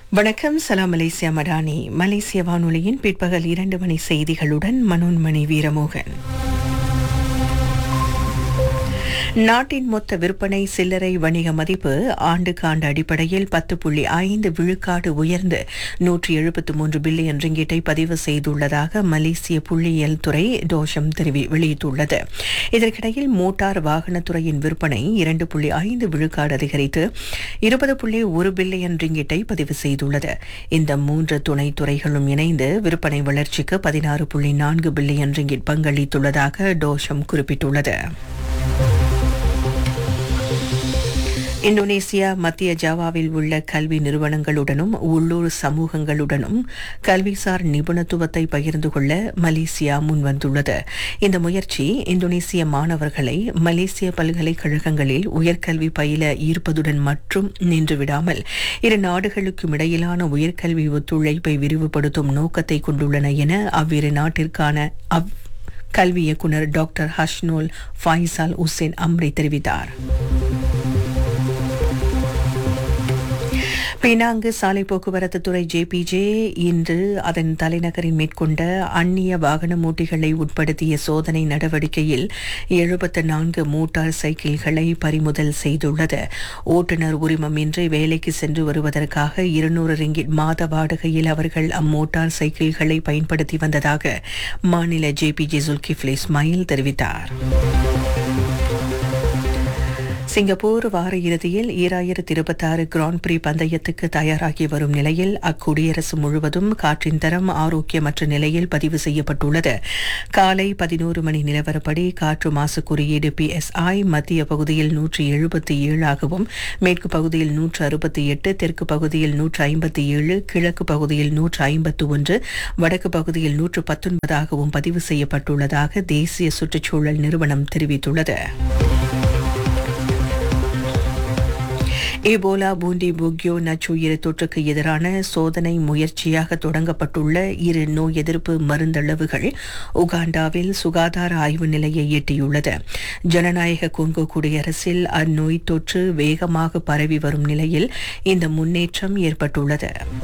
வணக்கம் சலாம் மலேசியா மடானி மலேசிய வானொலியின் பிற்பகல் இரண்டு மணி செய்திகளுடன் மனோன்மணி வீரமோகன் நாட்டின் மொத்த விற்பனை சில்லறை வணிக மதிப்பு ஆண்டுக்கு ஆண்டு அடிப்படையில் பத்து புள்ளி ஐந்து விழுக்காடு உயர்ந்து நூற்றி எழுபத்து மூன்று பில்லியன் ரிங்கிட்டை பதிவு செய்துள்ளதாக மலேசிய புள்ளியியல் துறை டோஷம் தெரிவி வெளியிட்டுள்ளது இதற்கிடையில் மோட்டார் வாகனத்துறையின் விற்பனை இரண்டு புள்ளி ஐந்து விழுக்காடு அதிகரித்து இருபது புள்ளி ஒரு பில்லியன் ரிங்கிட்டை பதிவு செய்துள்ளது இந்த மூன்று துணை துறைகளும் இணைந்து விற்பனை வளர்ச்சிக்கு பதினாறு புள்ளி நான்கு பில்லியன் ரிங்கிட் பங்களித்துள்ளதாக டோஷம் குறிப்பிட்டுள்ளது இந்தோனேசியா மத்திய ஜாவாவில் உள்ள கல்வி நிறுவனங்களுடனும் உள்ளூர் சமூகங்களுடனும் கல்விசார் நிபுணத்துவத்தை பகிர்ந்து கொள்ள மலேசியா முன்வந்துள்ளது இந்த முயற்சி இந்தோனேசிய மாணவர்களை மலேசிய பல்கலைக்கழகங்களில் உயர்கல்வி பயில ஈர்ப்பதுடன் மட்டும் நின்றுவிடாமல் இரு நாடுகளுக்கும் இடையிலான உயர்கல்வி ஒத்துழைப்பை விரிவுபடுத்தும் நோக்கத்தை கொண்டுள்ளன என அவ்விரு நாட்டிற்கான அவ் கல்வி இயக்குநர் டாக்டர் ஹஷ்னோல் ஃபாய்சால் உசேன் அம்ரி தெரிவித்தார் பினாங்கு சாலை போக்குவரத்து துறை ஜேபிஜே இன்று அதன் தலைநகரில் மேற்கொண்ட அந்நிய வாகன மூட்டிகளை உட்படுத்திய சோதனை நடவடிக்கையில் எழுபத்து நான்கு மோட்டார் சைக்கிள்களை பறிமுதல் செய்துள்ளது ஓட்டுநர் உரிமமின்றி வேலைக்கு சென்று வருவதற்காக இருநூறு ரிங்கிட் மாத வாடகையில் அவர்கள் அம்மோட்டார் சைக்கிள்களை பயன்படுத்தி வந்ததாக மாநில ஜேபிஜே சுல்கிஃப்லே இஸ்மாயில் தெரிவித்தார் சிங்கப்பூர் வார இறுதியில் ஈராயிரத்தி இருபத்தாறு கிராண்ட் பிரி பந்தயத்துக்கு தயாராகி வரும் நிலையில் அக்குடியரசு முழுவதும் காற்றின் தரம் ஆரோக்கியமற்ற நிலையில் பதிவு செய்யப்பட்டுள்ளது காலை பதினோரு மணி நிலவரப்படி காற்று மாசு குறியீடு பிஎஸ்ஐ மத்திய பகுதியில் நூற்றி எழுபத்தி ஏழாகவும் மேற்கு பகுதியில் நூற்று அறுபத்தி எட்டு தெற்கு பகுதியில் நூற்று ஐம்பத்தி ஏழு கிழக்கு பகுதியில் நூற்று ஐம்பத்து ஒன்று வடக்கு பகுதியில் நூற்று பத்தொன்பதாகவும் பதிவு செய்யப்பட்டுள்ளதாக தேசிய சுற்றுச்சூழல் நிறுவனம் தெரிவித்துள்ளது ஈபோலா பூண்டி புக்யோ நச்சுயிர் தொற்றுக்கு எதிரான சோதனை முயற்சியாக தொடங்கப்பட்டுள்ள இரு நோய் எதிர்ப்பு மருந்தளவுகள் உகாண்டாவில் சுகாதார ஆய்வு நிலையை எட்டியுள்ளது ஜனநாயக கொங்கோ குடியரசில் அந்நோய் தொற்று வேகமாக பரவி வரும் நிலையில் இந்த முன்னேற்றம் ஏற்பட்டுள்ளது